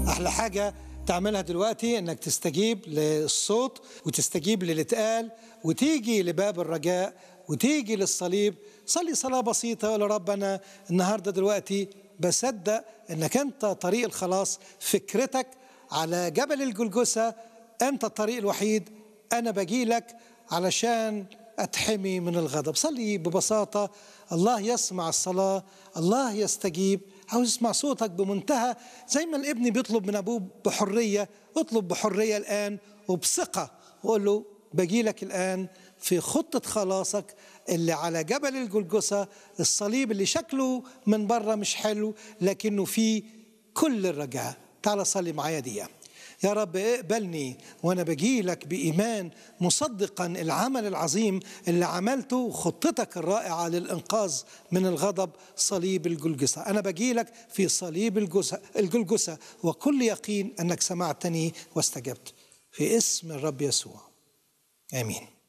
احلى حاجه تعملها دلوقتي انك تستجيب للصوت وتستجيب للي اتقال وتيجي لباب الرجاء وتيجي للصليب صلي صلاه بسيطه ولا رب انا النهارده دلوقتي بصدق انك انت طريق الخلاص فكرتك على جبل الجلجسه انت الطريق الوحيد انا باجي لك علشان اتحمي من الغضب صلي ببساطه الله يسمع الصلاه الله يستجيب عاوز يسمع صوتك بمنتهى زي ما الابن بيطلب من ابوه بحريه اطلب بحريه الان وبثقه وقول له باجي لك الان في خطه خلاصك اللي على جبل الجلجسه الصليب اللي شكله من بره مش حلو لكنه فيه كل الرجاء تعال صلي معايا دي يا رب اقبلني وانا بجي لك بايمان مصدقا العمل العظيم اللي عملته خطتك الرائعه للانقاذ من الغضب صليب الجلجسه انا بجي لك في صليب الجلجسه الجلجسه وكل يقين انك سمعتني واستجبت في اسم الرب يسوع امين